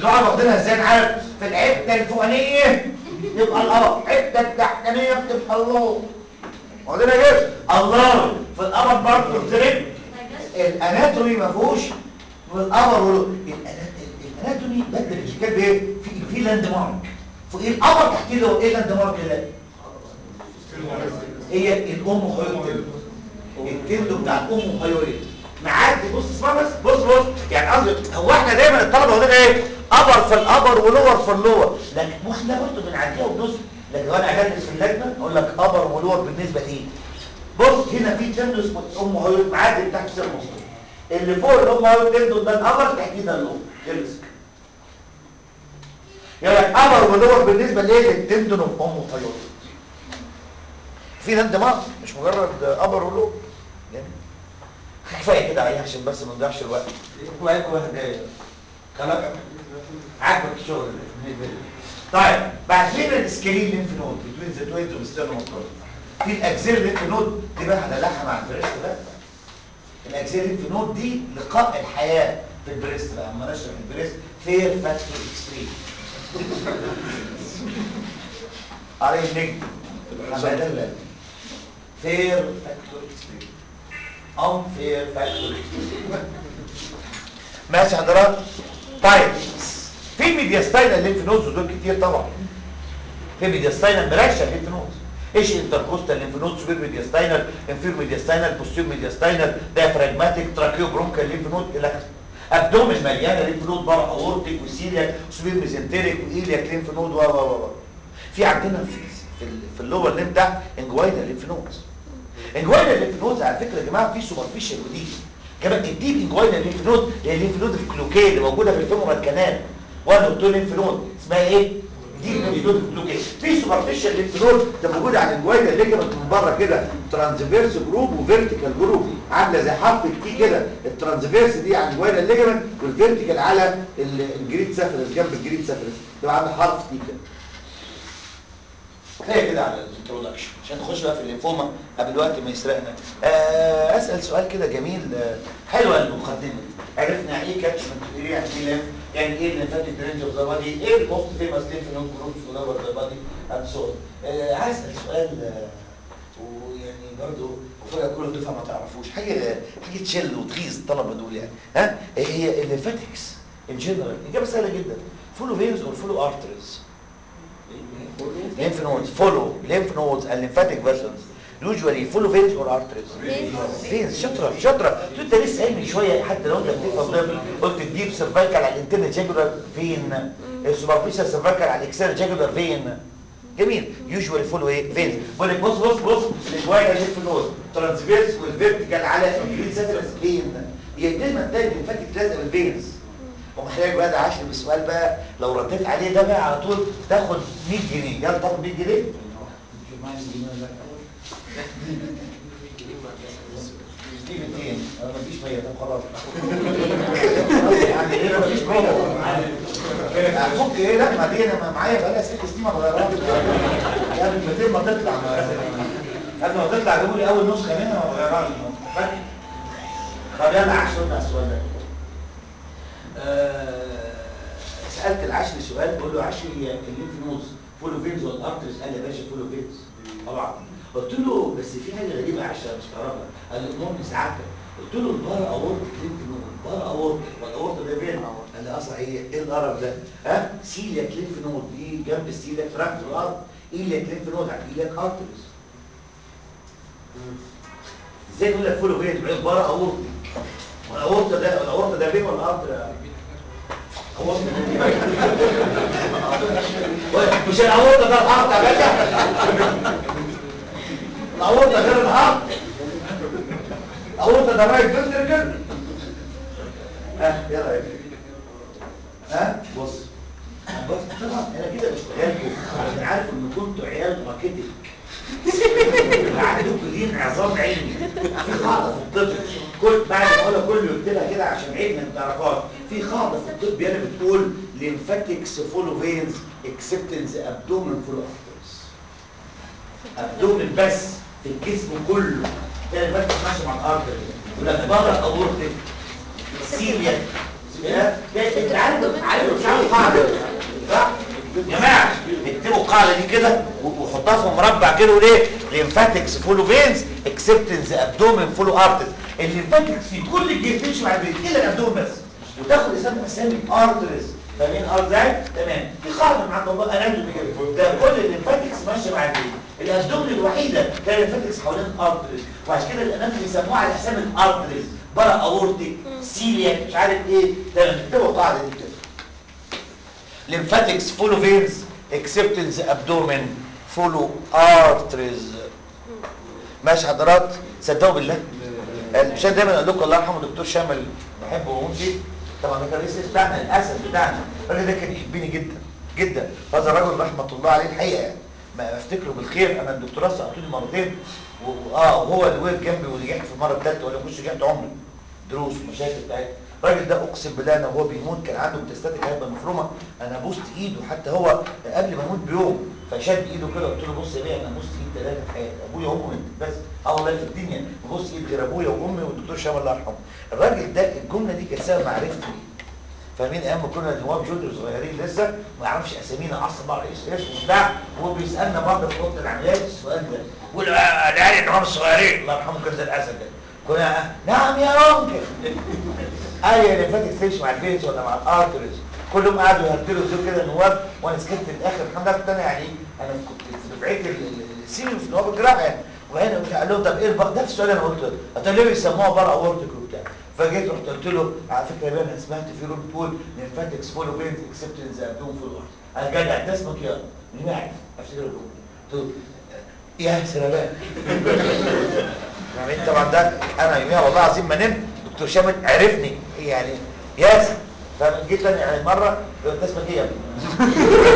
B: طبعا واخدينها ازاي عارف في الحته الفوقانيه يبقى القمر الحته التحتانيه بتبقى الله واخدينها كده الله في القمر برضه الزرق الاناتومي ما فيهوش والقمر والو- الأنا- الاناتومي بدل الاشكال بايه في في لاند مارك فوق القمر تحتيه ده ايه لاند مارك ده هي الام هيويد التندو بتاع الام هيويد معدي بص اسمع بس بص بص يعني قصدي هو احنا دايما الطلبه واخدين ايه ابر في الابر ولور في اللور لكن واحنا برضه بنعديها وبنص لكن وانا اجلس في اللجنه اقول لك ابر ولور بالنسبه لايه بص هنا في تندو اسمه ام هيويد معدي تحت سير المسطول اللي فوق الام هيويد تندو ده الابر تحتيه ده اللور خلص يعني ابر ولور بالنسبه لايه للتندون اوف ام هيويد في لاند مارك مش مجرد ابر ولو جميل كفايه كده عليه عشان بس ما نضيعش الوقت وقت واحد جاي خلاص عاجبك الشغل ده طيب بعد كده السكرين لينف نود بتوين ذا توينز والستيرنوم في الاكزيل لينف نود دي بقى هنلاحها مع البريست بقى الاكزيل لينف نود دي لقاء الحياه في البريست بقى اما نشرح البريست فير فاكتور اكستريم عليه النجم حماده فير فاكتور اكستريم ان فير فاكتور ماشي حضرتك طيب في ميدياستاينال لينف نودز ودول كتير طبعا في ميدياستاينال مرشح لينف نودز ايش انتركوستال لينف نودز سوبر ميدياستاينال انفير ميدياستاينال بوستير ميدياستاينال ديافراجماتيك تراكيو برونكال لينف نود الى اخره ابدومن مليانه لينف نود بره اورتيك وسيرياك وسوبر ميزنتريك وايلياك لينف نود و و و في عندنا في في, ال- في اللور ليم ده انجوينا لينف نودز انجوينا لينف نودز على فكره يا جماعه في سوبرفيشال وديب كمان الديب انجوينا لينف نود هي اللينف نود الكلوكيه اللي موجوده في الفيمورال كانال ولا تو لينف نود اسمها ايه دي لينف نود الكلوكيه في سوبرفيشال لينف نود ده موجوده على الانجوينا ليجمنت من بره كده ترانسفيرس جروب وفيرتيكال جروب عامله زي حرف التي كده الترانسفيرس دي على الانجوينا ليجمنت والفيرتيكال على ال- الجريد سافرس جنب الجريد سافرس ده عامل حرف تي كده كفايه كده على الانترودكشن عشان نخش بقى في الليمفوما قبل الوقت ما يسرقنا آه اسال سؤال كده جميل آه حلوه المقدمه دي عرفنا يعني ايه كاتشمنت ايه يعني ايه ليمف يعني ايه الليمفاتيك درينج اوف ذا بادي ايه الموست فيمس ليمف نود جروبس اوفر ذا بادي اند سو عايز اسال سؤال آه ويعني برضه وفجاه كل الدفعه ما تعرفوش حاجه حاجه تشل وتغيظ الطلبه دول يعني ها إيه هي الليمفاتكس ان جنرال اجابه سهله جدا فولو فينز اور فولو ارتريز lymph nodes follow lymph nodes and lymphatic vessels usually follow veins or arteries veins شاطره شاطره انت لسه قايل من شويه حتى لو انت بتفهم طب قلت الديب سيرفايكال على الانترنال جاجولار فين السوبرفيشال سيرفايكال على الاكسترنال جاجولار فين جميل يوجوالي فولو ايه فينز بقول لك بص بص بص الجوايا ليف نود ترانسفيرس والفيرتيكال على الجرين سيرفيس فين هي دايما تلاقي الليمفاتيك لازق الفينز ومحتاج بقى ده عشان بالسؤال بقى لو رديت عليه ده بقى على طول تاخد 100 جنيه يلا تاخد 100 جنيه شوف معايا 100 جنيه ولا لا دي 200 انا مفيش 100 طب خلاص يعني ايه مفيش 100 افك ايه لا ما دي انا معايا بقى لها ست سنين ما بغيرهاش يعني 200 ما تطلع ما قبل ما تطلع جابوا لي اول نسخه منها ما بغيرهاش فاكر طب يلا عشان على السؤال ده آه، سالت العشري سؤال بقول له عشري هي الليمف نودز فولو فينز ولا ارتريز قال لي يا باشا فولو فينز طبعا قلت له بس في حاجه غريبه يا عشري مش تعرفها قال لي امور ساعتها قلت له البارا اورتيك ليمف نود بارا اورتيك والاورتا ده فين قال لي اصلا ايه ايه القرف ده ها سيلياك ليمف نود دي جنب السيلياك تراكت الارض ايلياك ليمف نود على ايلياك ارتريز ازاي يقول لك فولو فينز بعدين بارا اورتيك والاورتا ده الاورتا ده فين ولا الارض هو مش الأورطة ده الحرط يا باشا الأورطة غير الحرط الأورطة ده رايت فنتركل ها ايه رأيك ها بص بص طبعا انا كده بشتغلكم عشان عارف ان كنتوا عيال راكتك عندكم دين عظام علمي في قاعده في الطب كل بعد ما اقولها كله يكتبها كده عشان عيب ما تعرفهاش في قاعده في الطب يعني بتقول ليمفاتكس فولو فينز اكسبتنس ابدومن فولو ارترز ابدومن بس في الجسم كله ده الليمفاتكس ماشي مع الارتر يقول لك بره اورتك سيليا انت عارف عارف مش عارف قاعده صح يا جماعه اكتبوا القاعده دي كده وحطها في مربع كده وليه ليمفاتكس فولو فينز اكسبتنس ابدومين فولو ارتز الليمفاتكس في كل الجسم تمشي مع البيت الا الابدومين بس وتاخد اسامي اسامي ارترز فاهمين ارتز ازاي تمام في قاعده مع الله اناتومي كده ده كل الليمفاتكس ماشيه مع البيت الابدومين الوحيده كان الليمفاتكس حوالين ارترز وعشان كده الاناتومي بيسموها على اسامي الارترز برا اورتيك سيلياك مش عارف ايه تمام اكتبوا القاعده دي كده lymphatics follow veins acceptance abdomen follow arteries ماشي حضرات صدقوا بالله مش دايما اقول لكم الله يرحمه دكتور شامل بحبه واموت فيه طبعا ده كان الرئيس بتاعنا الاسد بتاعنا الراجل ده كان يحبني جدا جدا هذا الرجل رحمه الله عليه الحقيقه يعني ما افتكره بالخير انا الدكتوراه سقطوني مرتين واه وهو اللي وقف جنبي ونجحت في المره الثالثه ولا مش نجحت عمري دروس ومشاكل بتاعتي الراجل ده اقسم بالله انا وهو بيموت كان عنده بتستاتيك هيبقى مفرومه انا بوست ايده حتى هو قبل ما يموت بيوم فشد ايده كده قلت له بص يا بيه انا بوست ايد ثلاثه في حياتي ابويا وامي بس اه والله في الدنيا ببص ايد غير ابويا وامي والدكتور شامل الله يرحمه الراجل ده الجمله دي كانت سبب معرفتي بيه فاهمين ايام ما كنا نواب جودر صغيرين لسه ما يعرفش اسامينا اصلا بقى رئيس ايش وبتاع وهو بيسالنا برضه في اوضه العمليات السؤال ده يقول آه، العيال النواب الصغيرين الله يرحمه كان زي الاسد ده كنا آه، نعم يا انكل قال لي اللي فاتت تمشي مع البيت ولا مع الارترز كلهم قعدوا يهدلوا زي كده النواب وانا سكت في الاخر الحمد لله كنت انا يعني انا كنت في دفعتي السينيور في نواب الجراحه يعني وهنا قال لهم طب ايه البق ده السؤال انا قلته قلت له ليه بيسموها بره اورتيك وبتاع فجيت رحت قلت له على فكره يا بيه انا سمعت في روم بتقول ليمفاتكس فولو بينز اكسبتنس ابدوم فول قال جدع ده اسمك يا مين عارف افتكر الجمله قلت له يا سلام يعني طبعا ده انا يوميها والله العظيم ما نمت دكتور شامل عرفني يعني ياسر فجيت تاني يعني مره قلت اسمك ايه يا ابني؟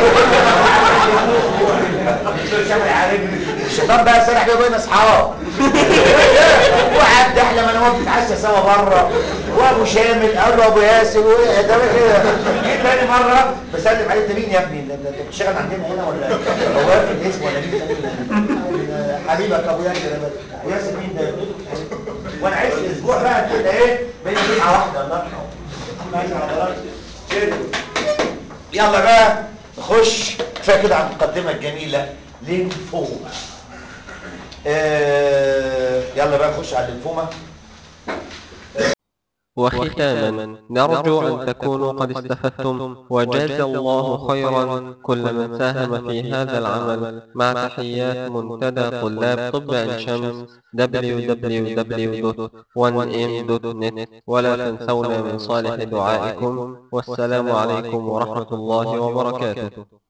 B: دكتور شامل عارفني الشيطان بقى سرح بيا بين اصحاب وقعد احلى ما نقعد نتعشى سوا بره وابو شامل قال له ابو ياسر وده كده جيت تاني مره بسلم عليه انت مين يا ابني انت أنت بتشتغل عندنا هنا ولا هو واقف الاسم ولا مين تاني؟ حبيبك ابو ياسر يا باشا. ابو ياسر مين ده وانا عايز اسبوع بقى كده ايه بين بيعه واحده الله يرحمه ماشي حضرتك كده. يلا بقى نخش كفايه كده على المقدمه الجميله لينفوما آه يلا بقى نخش على الليمفوما
A: وختاما نرجو أن تكونوا قد استفدتم وجاز الله خيرا كل من ساهم في هذا العمل مع تحيات منتدى طلاب طب عين شمس www.1m.net ولا تنسونا من صالح دعائكم والسلام عليكم ورحمة الله وبركاته